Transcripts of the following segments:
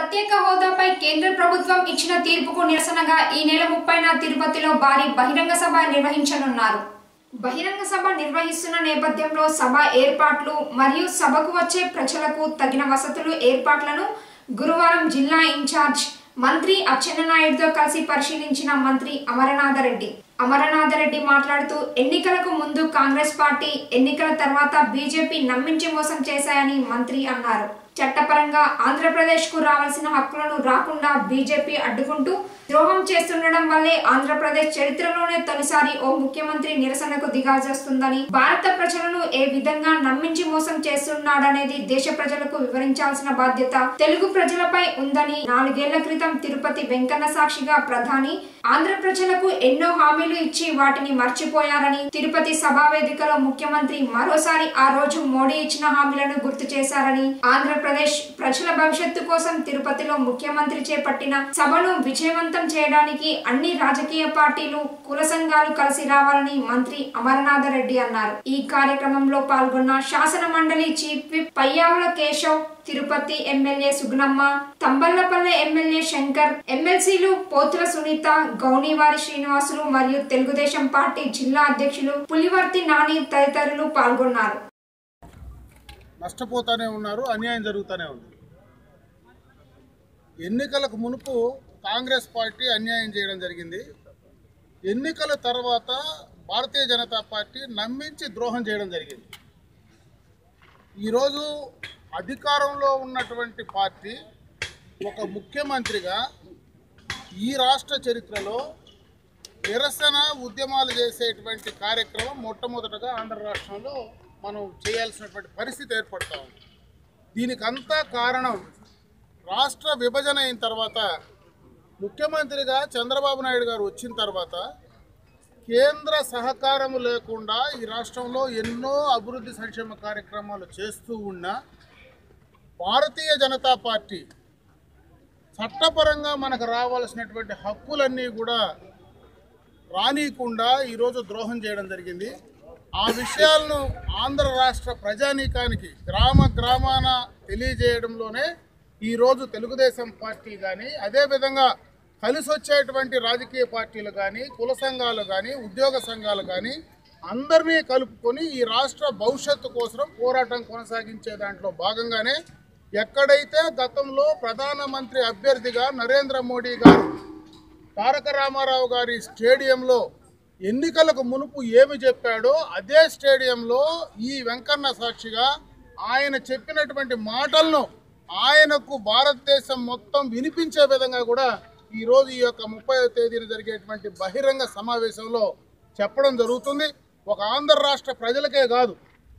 ప్రత్యేక హోదాపై కేంద్ర ప్రభుత్వం ఇచ్చిన తీర్పుకు నిరసనగా ఈ నెల ముప్పైన తిరుపతిలో భారీ బహిరంగ సభ నిర్వహించనున్నారు బహిరంగ సభ నిర్వహిస్తున్న నేపథ్యంలో సభ ఏర్పాట్లు మరియు సభకు వచ్చే ప్రజలకు తగిన వసతులు ఏర్పాట్లను గురువారం జిల్లా ఇన్ఛార్జ్ మంత్రి అచ్చెన్నాయుడుతో కలిసి పరిశీలించిన మంత్రి అమరనాథరెడ్డి అమరనాథరెడ్డి మాట్లాడుతూ ఎన్నికలకు ముందు కాంగ్రెస్ పార్టీ ఎన్నికల తర్వాత బీజేపీ నమ్మించి మోసం చేశాయని మంత్రి అన్నారు చట్టపరంగా ఆంధ్రప్రదేశ్ కు రావాల్సిన హక్కులను రాకుండా బీజేపీ అడ్డుకుంటూ ద్రోహం చేస్తుండడం వల్లే ఆంధ్రప్రదేశ్ చరిత్రలోనే తొలిసారి ఓ ముఖ్యమంత్రి నిరసనకు దిగాల్సి వస్తుందని భారత ప్రజలను ఏ విధంగా నమ్మించి మోసం చేస్తున్నాడనేది దేశ ప్రజలకు వివరించాల్సిన బాధ్యత తెలుగు ప్రజలపై ఉందని నాలుగేళ్ల క్రితం తిరుపతి వెంకన్న సాక్షిగా ప్రధాని ఆంధ్ర ప్రజలకు ఎన్నో హామీలు ఇచ్చి వాటిని మర్చిపోయారని తిరుపతి సభా వేదికలో ముఖ్యమంత్రి మరోసారి ఆ రోజు మోడీ ఇచ్చిన హామీలను గుర్తు చేశారని ఆంధ్రప్రదేశ్ ప్రజల భవిష్యత్తు కోసం తిరుపతిలో ముఖ్యమంత్రి చేపట్టిన సభను విజయవంతం చేయడానికి అన్ని రాజకీయ పార్టీలు కుల సంఘాలు కలిసి రావాలని మంత్రి అమరనాథ రెడ్డి అన్నారు ఈ కార్యక్రమంలో పాల్గొన్న శాసన మండలి chief whip Payyavula Keshav Tirupati MLA Sugunamma Thamballapalle MLA Shankar ఎమ్మెల్సీలు పోతుల సునీత గౌనివారి శ్రీనివాసులు మరియు తెలుగుదేశం పార్టీ జిల్లా అధ్యక్షులు పులివర్తి నాని తదితరులు పాల్గొన్నారు నష్టపోతానే ఉన్నారు అన్యాయం జరుగుతూనే ఉంది ఎన్నికలకు మునుపు కాంగ్రెస్ పార్టీ అన్యాయం చేయడం జరిగింది ఎన్నికల తర్వాత భారతీయ జనతా పార్టీ నమ్మించి ద్రోహం చేయడం జరిగింది ఈరోజు అధికారంలో ఉన్నటువంటి పార్టీ ఒక ముఖ్యమంత్రిగా ఈ రాష్ట్ర చరిత్రలో నిరసన ఉద్యమాలు చేసేటువంటి కార్యక్రమం మొట్టమొదటగా ఆంధ్ర రాష్ట్రంలో మనం చేయాల్సినటువంటి పరిస్థితి ఏర్పడతా ఉంది దీనికంతా కారణం రాష్ట్ర విభజన అయిన తర్వాత ముఖ్యమంత్రిగా చంద్రబాబు నాయుడు గారు వచ్చిన తర్వాత కేంద్ర సహకారం లేకుండా ఈ రాష్ట్రంలో ఎన్నో అభివృద్ధి సంక్షేమ కార్యక్రమాలు చేస్తూ ఉన్న భారతీయ జనతా పార్టీ చట్టపరంగా మనకు రావాల్సినటువంటి హక్కులన్నీ కూడా రానియకుండా ఈరోజు ద్రోహం చేయడం జరిగింది ఆ విషయాలను ఆంధ్ర రాష్ట్ర ప్రజానీకానికి గ్రామ గ్రామాన తెలియజేయడంలోనే ఈరోజు తెలుగుదేశం పార్టీ కానీ అదేవిధంగా కలిసి వచ్చేటువంటి రాజకీయ పార్టీలు కానీ కుల సంఘాలు కానీ ఉద్యోగ సంఘాలు కానీ అందరినీ కలుపుకొని ఈ రాష్ట్ర భవిష్యత్తు కోసం పోరాటం కొనసాగించే దాంట్లో భాగంగానే ఎక్కడైతే గతంలో ప్రధానమంత్రి అభ్యర్థిగా నరేంద్ర మోడీ గారు తారక రామారావు గారి స్టేడియంలో ఎన్నికలకు మునుపు ఏమి చెప్పాడో అదే స్టేడియంలో ఈ వెంకన్న సాక్షిగా ఆయన చెప్పినటువంటి మాటలను ఆయనకు భారతదేశం మొత్తం వినిపించే విధంగా కూడా ఈరోజు ఈ యొక్క ముప్పై తేదీన జరిగేటువంటి బహిరంగ సమావేశంలో చెప్పడం జరుగుతుంది ఒక ఆంధ్ర రాష్ట్ర ప్రజలకే కాదు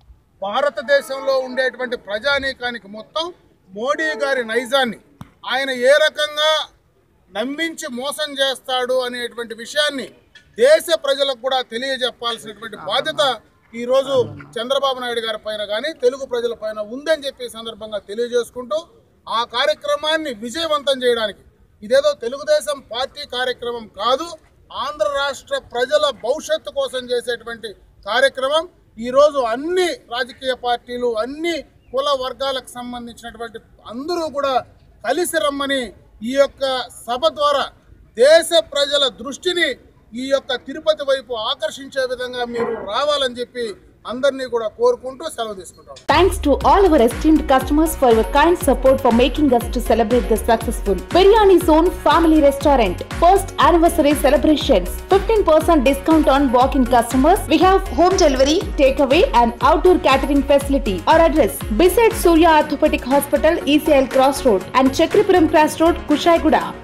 భారతదేశంలో ఉండేటువంటి ప్రజానీకానికి మొత్తం మోడీ గారి నైజాన్ని ఆయన ఏ రకంగా నమ్మించి మోసం చేస్తాడు అనేటువంటి విషయాన్ని దేశ ప్రజలకు కూడా తెలియజెప్పాల్సినటువంటి బాధ్యత ఈరోజు చంద్రబాబు నాయుడు గారి పైన కానీ తెలుగు ప్రజల పైన ఉందని చెప్పి ఈ సందర్భంగా తెలియజేసుకుంటూ ఆ కార్యక్రమాన్ని విజయవంతం చేయడానికి ఇదేదో తెలుగుదేశం పార్టీ కార్యక్రమం కాదు ఆంధ్ర రాష్ట్ర ప్రజల భవిష్యత్తు కోసం చేసేటువంటి కార్యక్రమం ఈరోజు అన్ని రాజకీయ పార్టీలు అన్ని కుల వర్గాలకు సంబంధించినటువంటి అందరూ కూడా కలిసి రమ్మని ఈ యొక్క సభ ద్వారా దేశ ప్రజల దృష్టిని ఈ యొక్క తిరుపతి వైపు ఆకర్షించే విధంగా మీరు రావాలని చెప్పి అందరినీ కూడా కోరుకుంటూ సెలవు తీసుకుంటాం Thanks to all our esteemed customers for your kind support for making us to celebrate the successful Biryani Zone Family Restaurant first anniversary celebrations. 15% discount on walk-in customers. We have home delivery, takeaway, and outdoor catering facility. Our address: beside Surya Orthopedic Hospital, ECL Cross Road, and Chakripuram Cross Road, Kushaiguda.